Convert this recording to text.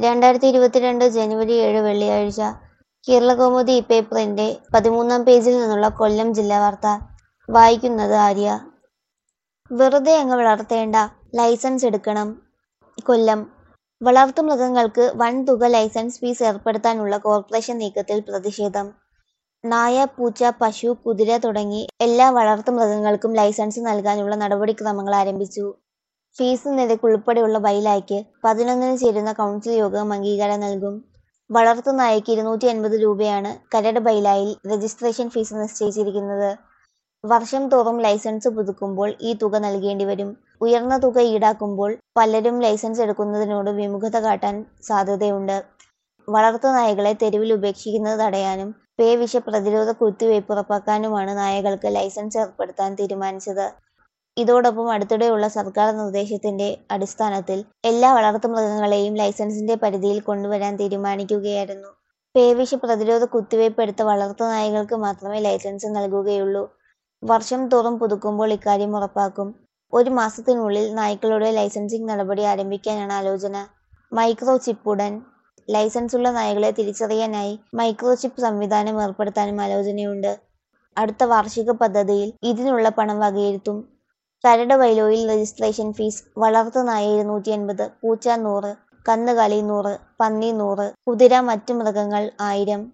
രണ്ടായിരത്തി ഇരുപത്തിരണ്ട് ജനുവരി ഏഴ് വെള്ളിയാഴ്ച കേരളകൗമുദി പേപ്പറിന്റെ പതിമൂന്നാം പേജിൽ നിന്നുള്ള കൊല്ലം ജില്ലാ വാർത്ത വായിക്കുന്നത് ആര്യ വെറുതെ അങ്ങ് വളർത്തേണ്ട ലൈസൻസ് എടുക്കണം കൊല്ലം വളർത്തുമൃഗങ്ങൾക്ക് വൻ തുക ലൈസൻസ് ഫീസ് ഏർപ്പെടുത്താനുള്ള കോർപ്പറേഷൻ നീക്കത്തിൽ പ്രതിഷേധം നായ പൂച്ച പശു കുതിര തുടങ്ങി എല്ലാ വളർത്തുമൃഗങ്ങൾക്കും ലൈസൻസ് നൽകാനുള്ള നടപടിക്രമങ്ങൾ ആരംഭിച്ചു ഫീസ് നിരക്കുൾപ്പെടെയുള്ള ബൈലായ്ക്ക് പതിനൊന്നിന് ചേരുന്ന കൗൺസിൽ യോഗം അംഗീകാരം നൽകും വളർത്തുനായയ്ക്ക് ഇരുന്നൂറ്റി അൻപത് രൂപയാണ് കരട് ബൈലായിൽ രജിസ്ട്രേഷൻ ഫീസ് നിശ്ചയിച്ചിരിക്കുന്നത് വർഷം തോറും ലൈസൻസ് പുതുക്കുമ്പോൾ ഈ തുക നൽകേണ്ടി വരും ഉയർന്ന തുക ഈടാക്കുമ്പോൾ പലരും ലൈസൻസ് എടുക്കുന്നതിനോട് വിമുഖത കാട്ടാൻ സാധ്യതയുണ്ട് വളർത്തുനായകളെ തെരുവിൽ ഉപേക്ഷിക്കുന്നത് തടയാനും പേവിഷ പ്രതിരോധ കുത്തിവയ്പ് ഉറപ്പാക്കാനുമാണ് നായകൾക്ക് ലൈസൻസ് ഏർപ്പെടുത്താൻ തീരുമാനിച്ചത് ഇതോടൊപ്പം അടുത്തിടെയുള്ള സർക്കാർ നിർദ്ദേശത്തിന്റെ അടിസ്ഥാനത്തിൽ എല്ലാ വളർത്തുമൃഗങ്ങളെയും ലൈസൻസിന്റെ പരിധിയിൽ കൊണ്ടുവരാൻ തീരുമാനിക്കുകയായിരുന്നു പേവിഷ പ്രതിരോധ കുത്തിവയ്പ് എടുത്ത വളർത്തുനായകൾക്ക് മാത്രമേ ലൈസൻസ് നൽകുകയുള്ളൂ വർഷം തോറും പുതുക്കുമ്പോൾ ഇക്കാര്യം ഉറപ്പാക്കും ഒരു മാസത്തിനുള്ളിൽ നായ്ക്കളുടെ ലൈസൻസിംഗ് നടപടി ആരംഭിക്കാനാണ് ആലോചന മൈക്രോ ചിപ്പ് ഉടൻ ലൈസൻസുള്ള നായകളെ തിരിച്ചറിയാനായി മൈക്രോ ചിപ്പ് സംവിധാനം ഏർപ്പെടുത്താനും ആലോചനയുണ്ട് അടുത്ത വാർഷിക പദ്ധതിയിൽ ഇതിനുള്ള പണം വകയിരുത്തും കരട് ബൈലോയിൽ രജിസ്ട്രേഷൻ ഫീസ് വളർത്തുനായ ഇരുന്നൂറ്റി അൻപത് പൂച്ച നൂറ് കന്നുകാലി നൂറ് പന്നി നൂറ് കുതിര മറ്റു മൃഗങ്ങൾ ആയിരം